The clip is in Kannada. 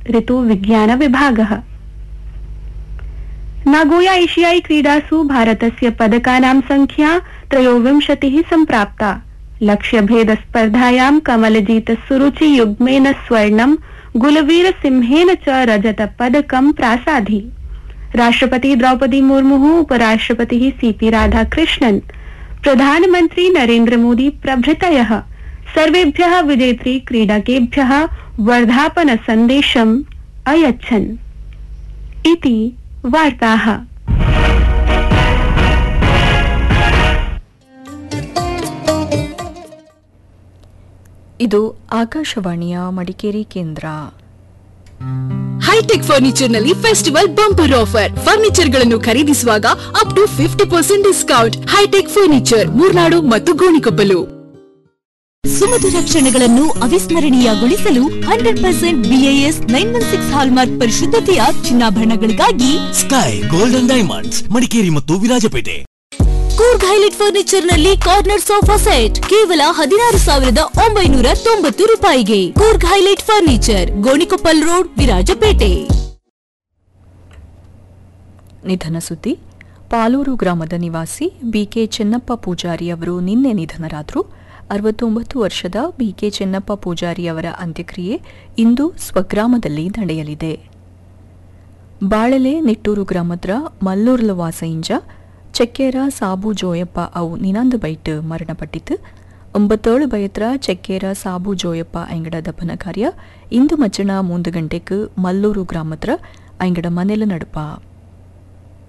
ऋतुविज्ञानविभागः नागोया एशियाई क्रीडासु भारतस्य पदकानां संख्या त्रयोविंशतिः सम्प्राप्ता लक्ष्यभेदस्पर्धायां कमलजीत सुरुचि युग्मेन स्वर्णं गुलवीर सिंहेन च रजत पदकं प्रासाधि राष्ट्रपति द्रौपदी मुर्मुः उपराष्ट्रपतिः सीपी राधाकृष्णन् प्रधानमन्त्री नरेन्द्र मोदी प्रभृतयः सर्वेभ्यः विजेतृ क्रीडकेभ्यः वर्धापन सन्देशम् अयच्छन् इति वार्ताः ಇದು ಆಕಾಶವಾಣಿಯ ಮಡಿಕೇರಿ ಕೇಂದ್ರ ಹೈಟೆಕ್ ಫರ್ನಿಚರ್ ನಲ್ಲಿ ಫೆಸ್ಟಿವಲ್ ಬಂಪರ್ ಆಫರ್ ಫರ್ನಿಚರ್ ಗಳನ್ನು ಖರೀದಿಸುವಾಗ up to fifty percent discount hitech furniture Murnad ಮತ್ತು ಗೋಣಿಕೊಪ್ಪಲು ಸುಮಧುರ ಕ್ಷಣಗಳನ್ನು ಅವಿಸ್ಮರಣೀಯಗೊಳಿಸಲು hundred percent BIS nine one six hallmark ಪರಿಶುದ್ಧತೆಯ ಚಿನ್ನಾಭರಣಗಳಿಗಾಗಿ ಸ್ಕೈ ಗೋಲ್ಡನ್ ಡೈಮಂಡ್ಸ್ ಮಡಿಕೇರಿ ಮತ್ತು ವಿರಾಜಪೇಟೆ ಕೂರ್ಗ್ ಹೈಲೈಟ್ ಫರ್ನಿಚರ್ ನಲ್ಲಿ ಕಾರ್ನರ್ ಸೋಫಾ ಸೆಟ್ ಕೇವಲ ಹದಿನಾರು ಸಾವಿರದ ಒಂಬೈನೂರ ತೊಂಬತ್ತು ರೂಪಾಯಿಗೆ Coorg highlight furniture Gonikoppal road Virajpet ನಿಧನ ಸುದ್ದಿ ಪಾಲೂರು ಗ್ರಾಮದ ನಿವಾಸಿ ಬಿಕೆ ಚೆನ್ನಪ್ಪ ಪೂಜಾರಿ ಅವರು ನಿನ್ನೆ ನಿಧನರಾದರು ಅರವತ್ತೊಂಬತ್ತು ವರ್ಷದ ಬಿಕೆ ಚೆನ್ನಪ್ಪ ಪೂಜಾರಿ ಅವರ ಅಂತ್ಯಕ್ರಿಯೆ ಇಂದು ಸ್ವಗ್ರಾಮದಲ್ಲಿ ನಡೆಯಲಿದೆ ಬಾಳಲೆ ನಿಟ್ಟೂರು ಗ್ರಾಮದ ಮಲ್ಲೂರ್ಲ ವಾಸಯಿಂಜ ಚೆಕ್ಕೇರ ಸಾಬು ಜೋಯಪ್ಪ ಅವು ನಿನಾಂದು ಬೈಟ್ ಮರಣಪಟ್ಟಿತು ಒಂಬತ್ತೇಳು ಬಯತ್ರ ಚೆಕ್ಕೇರ ಸಾಬು ಜೋಯಪ್ಪ ಅಂಗಡ ದಪ್ಪನ ಕಾರ್ಯ ಇಂದು ಮಜ್ಜನ ಮೂಂದು ಗಂಟೆಗೆ ಮಲ್ಲೂರು ಗ್ರಾಮತ್ರ ಅಂಗಡ ಮನೆಲ ನಡುಪ